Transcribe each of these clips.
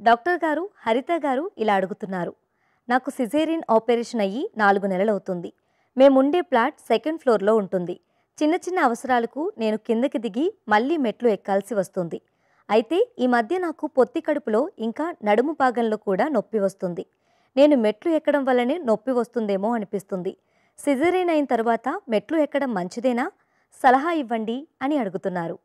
doctor గారు హరిత గారు ఇలా అడుగుతున్నారు నాకు సిజేరియన్ ఆపరేషన్ అయ్యి నాలుగు నెలలవుతుంది మేముండే ఫ్లాట్ సెకండ్ ఫ్లోర్లో ఉంటుంది చిన్న చిన్న అవసరాలకు నేను కిందకి దిగి మళ్ళీ మెట్లు ఎక్కాల్సి వస్తుంది అయితే ఈ మధ్య నాకు పొత్తి కడుపులో ఇంకా నడుము భాగంలో కూడా నొప్పి వస్తుంది నేను మెట్లు ఎక్కడం వల్లనే నొప్పి వస్తుందేమో అనిపిస్తుంది సిజరీన్ అయిన తర్వాత మెట్లు ఎక్కడం మంచిదేనా సలహా ఇవ్వండి అని అడుగుతున్నారు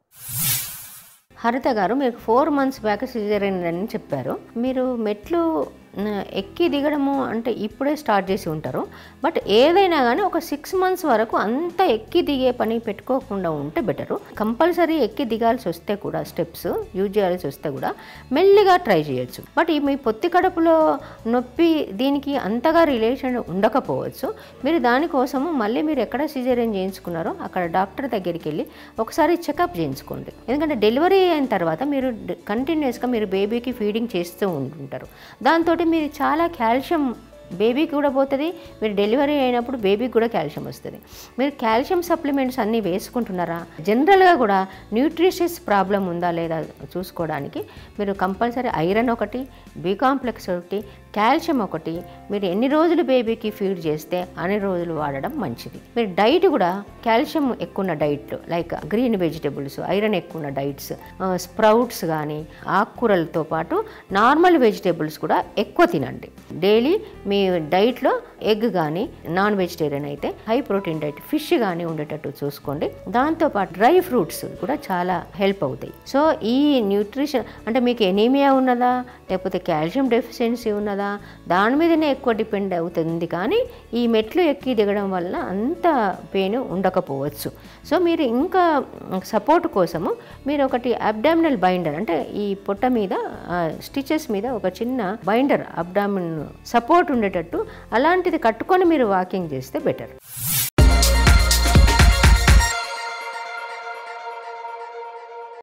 హరిత గారు మీరు ఫోర్ మంత్స్ బ్యాక్ సిజరీన్ అని చెప్పారు మీరు మెట్లు న, ఎక్కి దిగడము అంటే ఇప్పుడే స్టార్ట్ చేసి ఉంటారు బట్ ఏదైనా కానీ ఒక సిక్స్ మంత్స్ వరకు అంత ఎక్కి దిగే పని పెట్టుకోకుండా ఉంటే బెటరు కంపల్సరీ ఎక్కి దిగాల్సి వస్తే కూడా స్టెప్స్ యూజ్ చేయాల్సి వస్తే కూడా మెల్లిగా ట్రై చేయొచ్చు బట్ ఈ మీ పొత్తి కడుపులో నొప్పి దీనికి అంతగా రిలేషన్ ఉండకపోవచ్చు మీరు దానికోసము మళ్ళీ మీరు ఎక్కడ సిజేరియన్ చేయించుకున్నారో అక్కడ డాక్టర్ దగ్గరికి వెళ్ళి ఒకసారి చెకప్ చేయించుకోండి ఎందుకంటే డెలివరీ అయిన తర్వాత మీరు కంటిన్యూస్గా మీరు బేబీకి ఫీడింగ్ చేస్తూ ఉంటుంటారు దాంతో మీరు చాలా కాల్షియం బేబీకి కూడా పోతుంది మీరు డెలివరీ అయినప్పుడు బేబీకి కూడా కాల్షియం వస్తుంది మీరు కాల్షియం సప్లిమెంట్స్ అన్నీ వేసుకుంటున్నారా జనరల్గా కూడా న్యూట్రిషియస్ ప్రాబ్లం ఉందా లేదా చూసుకోవడానికి మీరు కంపల్సరీ ఐరన్ ఒకటి బి కాంప్లెక్స్ ఒకటి కాల్షియం ఒకటి మీరు ఎన్ని రోజులు బేబీకి ఫీడ్ చేస్తే అన్ని రోజులు వాడడం మంచిది మీరు డైట్ కూడా కాల్షియం ఎక్కువ ఉన్న diet like green vegetables iron ఎక్కువ ఉన్న డైట్స్ స్ప్రౌట్స్ కానీ ఆకుకూరలతో పాటు నార్మల్ వెజిటేబుల్స్ కూడా ఎక్కువ తినండి డైలీ మీ డైట్లో ఎగ్ కానీ నాన్ వెజిటేరియన్ అయితే హై ప్రోటీన్ డైట్ ఫిష్ కానీ ఉండేటట్టు చూసుకోండి దాంతోపాటు డ్రై ఫ్రూట్స్ కూడా చాలా హెల్ప్ అవుతాయి సో ఈ న్యూట్రిషన్ అంటే మీకు ఎనీమియా ఉన్నదా లేకపోతే కాల్షియం డెఫిషియన్సీ ఉన్నదా దాని మీదనే ఎక్కువ డిపెండ్ అవుతుంది కానీ ఈ మెట్లు ఎక్కి దిగడం వల్ల అంత పెయిన్ ఉండకపోవచ్చు సో మీరు ఇంకా సపోర్ట్ కోసము మీరు ఒకటి అబ్డామినల్ బైండర్ అంటే ఈ పొట్ట మీద స్టిచెస్ మీద ఒక చిన్న బైండర్ అబ్డామిన్ సపోర్ట్ ఉండేటట్టు అలాంటిది కట్టుకొని మీరు వాకింగ్ చేస్తే బెటర్